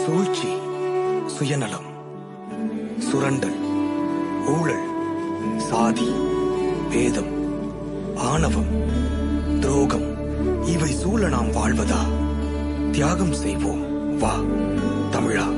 சூழ்ச்சி சுயநலம் சுரண்டல் ஊழல் சாதி பேதம் ஆணவம் துரோகம் இவை சூழ நாம் வாழ்வதா தியாகம் செய்வோம் வா தமிழா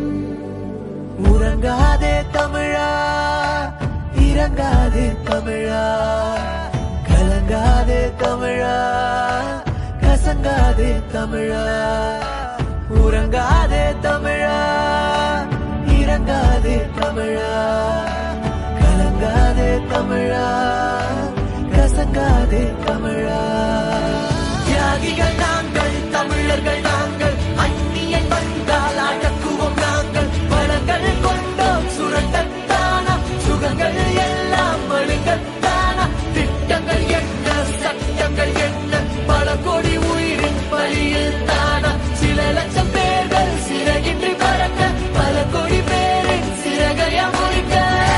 உறங்காதே தமிழா இறங்காதே தமிழா கலங்காதே தமிழா கசங்காதே தமிழா உறங்காதே தமிழா இறங்காதே தமிழா கலங்காதே தமிழா கசங்காதே தமிழா தியாகிகள் நாங்கள் தமிழர்கள் நாங்கள் அந்நியன் வந்தால் அடக்குவோம் நாங்கள் வளங்கள் கொண்டோம் சுரண்டத்தானா சுகங்கள் எல்லாம் மழுங்கத்தானா திட்டங்கள் என்ன சட்டங்கள் என்ன பல கோடி உயிரின் பலியில் தானா சில லட்சம் பேர்கள் சிறகின்றி பறக்க பல கோடி பேரின் சிறகைய முறிக்க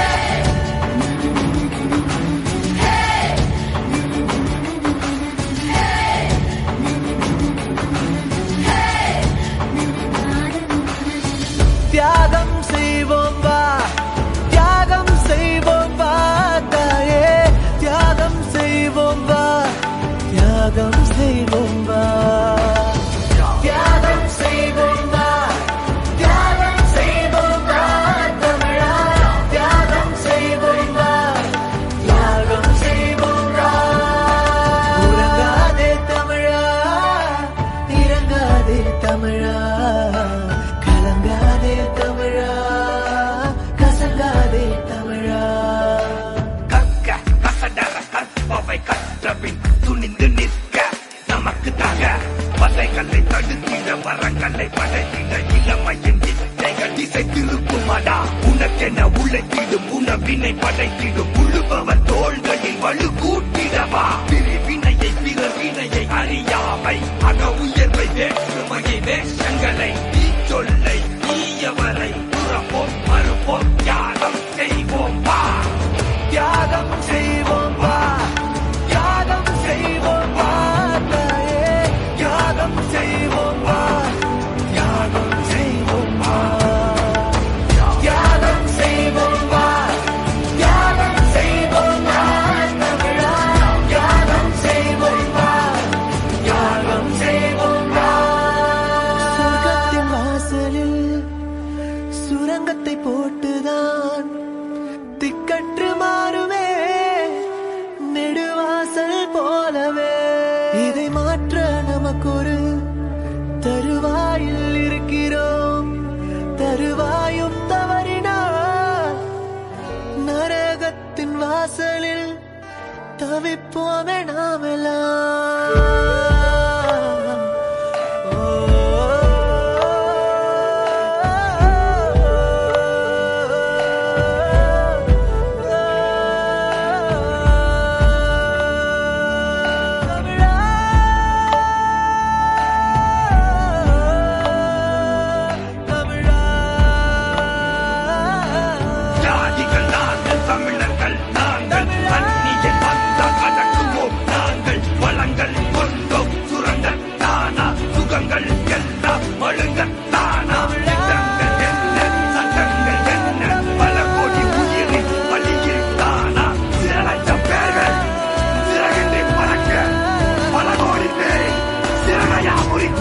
தியாகம் செய்வோம் வா தியாகம் செய்வோம் வா தாயே தியாகம் செய்வோம் வா தியாகம் செய்வோம் வா தியாகம் செய்வோம் வா தியாகம் செய்வோம் வா தமிழா தியாகம் செய்வோம் வா தியாகம் செய்வோம் வா உறங்காதே தமிழா இறங்காதே தமிழா கலங்காதே தமிழா கசங்காதே தமிழா கற்க கசடர கற்பவை கற்றபின் துணிந்து நிற்க நமக்கு தக வதைகளை தடுத்திட வரங்களை படைத்திட இளமையின் திசைகள் திசை திருப்புமடா உனக்கென உழைத்திடும் உணவினை படைத்திடும் உழுபவர் தோள்களில் வலு கூட்டிடவா பிரிவினையை பிறவினையை அறியாமை அக உயர்வை வேற்றுமையை வேஷங்களை நீ சொல்லை நீயவரை புறப்போம் மறுப்போம் தியாகம் செய்வோம் வா தியாகம் செய்வோம் வா தியாகம் செய்வோம் வா தாயே தியாகம் செய்வோம் வா தியாகம் செய்வோம் வா தியாகம் செய்வோம் வா தியாகம் செய்வோம் வா தமிழா தியாகம் செய்வோம் வா தியாகம் செய்வோம் வா சொர்க்கத்தின் வாசலில் சுரங்கத்தை போட்டுதான் திக்கற்று மாறுமே நெடுவாசல் போலவே இதை மாற்ற நமக்கு ஒரு தருவாயில் இருக்கிறோம் தருவாயும் தவறினால் நரகத்தின் வாசலில் தவிப்போமே நாமெல்லாம் ஜாதிகள் நாங்கள் தமிழர்கள் நாங்கள் அந்நியன் வந்தால் அடக்குவோம் நாங்கள் வளங்கள் கொண்டோம் சுரண்டத்தானா சுகங்கள் எல்லாம் மழுங்கத்தானா திட்டங்கள் என்ன சட்டங்கள் என்ன பல கோடி உயிரின் வழியில் தானா சில லட்சம் பேர்கள் சிறகின்றி பறக்க பல கோடி பேரின் சிறகையா முறிக்க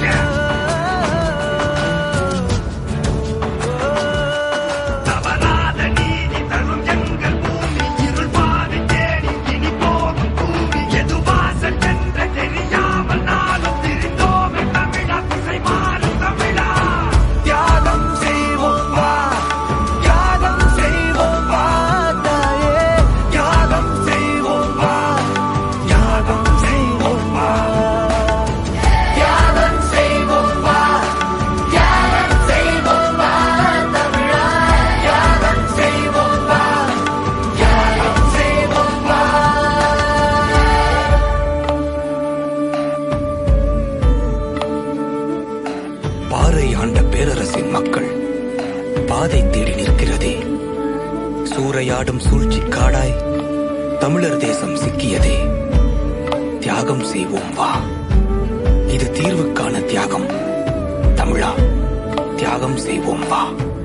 தவறாத நீதி தரும் எங்கள் பூமி இருள் பாதை தேடி இனி போகும் பூமி எது வாசல் என்ற தெரியாமல் நாளும் திரிந்தோமே தமிழா திசை மாறும் தமிழா தியாகம் செய்வோம் வா தியாகம் செய்வோம் வா தாயே தியாகம் செய்வோம் வா தியாகம் செய்வோம் வா தியாகம் செய்வோம் வா தியாகம் செய்வோம் வா தமிழா தியாகம் செய்வோம் வா தியாகம் செய்வோம் வா பாறை ஆண்ட பேரரசின் மக்கள் பாதை தேடி நிற்கிறதே சூறையாடும் சூழ்ச்சி காடாய் தமிழர் தேசம் சிக்கியதே தியாகம் செய்வோம் வா இது தீர்வுக்கான தியாகம் தமிழா தியாகம் தியாகம் செய்வோம் வா